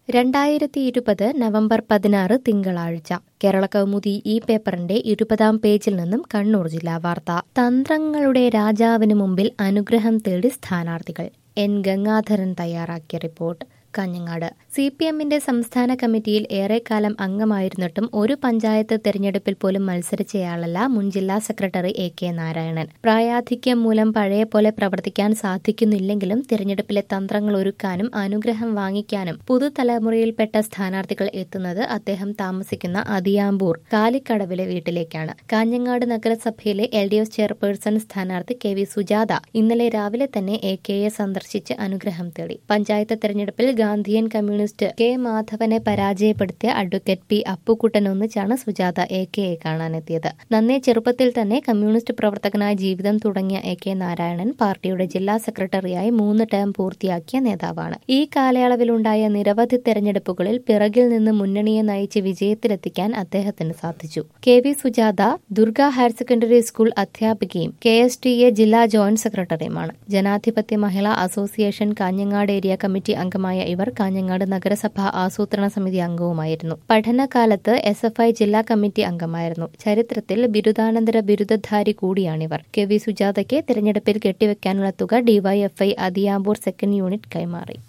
രണ്ടായിരത്തി ഇരുപത് നവംബർ പതിനാറ് തിങ്കളാഴ്ച കേരള കൗമുദി ഈ പേപ്പറിന്റെ ഇരുപതാം പേജിൽ നിന്നും കണ്ണൂർ ജില്ലാ വാർത്ത തന്ത്രങ്ങളുടെ രാജാവിന് മുമ്പിൽ അനുഗ്രഹം തേടി സ്ഥാനാർത്ഥികൾ എൻ ഗംഗാധരൻ തയ്യാറാക്കിയ റിപ്പോർട്ട് കാഞ്ഞങ്ങാട് സി പി എമ്മിന്റെ സംസ്ഥാന കമ്മിറ്റിയിൽ ഏറെക്കാലം അംഗമായിരുന്നിട്ടും ഒരു പഞ്ചായത്ത് തെരഞ്ഞെടുപ്പിൽ പോലും മത്സരിച്ചയാളല്ല മുൻ ജില്ലാ സെക്രട്ടറി എ കെ നാരായണൻ പ്രായാധിക്യം മൂലം പഴയ പോലെ പ്രവർത്തിക്കാൻ സാധിക്കുന്നില്ലെങ്കിലും തിരഞ്ഞെടുപ്പിലെ തന്ത്രങ്ങൾ ഒരുക്കാനും അനുഗ്രഹം വാങ്ങിക്കാനും പുതുതലമുറയിൽപ്പെട്ട സ്ഥാനാർത്ഥികൾ എത്തുന്നത് അദ്ദേഹം താമസിക്കുന്ന അതിയാമ്പൂർ കാലിക്കടവിലെ വീട്ടിലേക്കാണ് കാഞ്ഞങ്ങാട് നഗരസഭയിലെ എൽ ഡി എഫ് ചെയർപേഴ്സൺ സ്ഥാനാർത്ഥി കെ വി സുജാത ഇന്നലെ രാവിലെ തന്നെ എ കെയെ സന്ദർശിച്ച് അനുഗ്രഹം തേടി പഞ്ചായത്ത് തെരഞ്ഞെടുപ്പിൽ ഗാന്ധിയൻ കമ്മ്യൂണിസ്റ്റ് കെ മാധവനെ പരാജയപ്പെടുത്തിയ അഡ്വക്കേറ്റ് പി അപ്പുക്കുട്ടൻ ഒന്നിച്ചാണ് സുജാത എ കെയെ കാണാനെത്തിയത് നന്നേ ചെറുപ്പത്തിൽ തന്നെ കമ്മ്യൂണിസ്റ്റ് പ്രവർത്തകനായി ജീവിതം തുടങ്ങിയ എ കെ നാരായണൻ പാർട്ടിയുടെ ജില്ലാ സെക്രട്ടറിയായി മൂന്ന് ടേം പൂർത്തിയാക്കിയ നേതാവാണ് ഈ കാലയളവിലുണ്ടായ നിരവധി തെരഞ്ഞെടുപ്പുകളിൽ പിറകിൽ നിന്ന് മുന്നണിയെ നയിച്ച് വിജയത്തിലെത്തിക്കാൻ അദ്ദേഹത്തിന് സാധിച്ചു K V Sujatha Durga higher secondary school അധ്യാപികയും കെ എസ് ടി എ ജില്ലാ ജോയിന്റ് സെക്രട്ടറിയുമാണ് ജനാധിപത്യ Mahila association Kanhangad area committee അംഗമായ ഇവർ കാഞ്ഞങ്ങാട് നഗരസഭ ആസൂത്രണ സമിതി അംഗവുമായിരുന്നു പഠനകാലത്ത് എസ് എഫ് ഐ ജില്ലാ കമ്മിറ്റി അംഗമായിരുന്നു ചരിത്രത്തിൽ ബിരുദാനന്തര ബിരുദധാരി കൂടിയാണിവർ കെ വി സുജാതയ്ക്ക് തിരഞ്ഞെടുപ്പിൽ കെട്ടിവെക്കാനുള്ള തുക ഡിവൈഎഫ്ഐ അതിയാമ്പൂർ സെക്കൻഡ് യൂണിറ്റ് കൈമാറി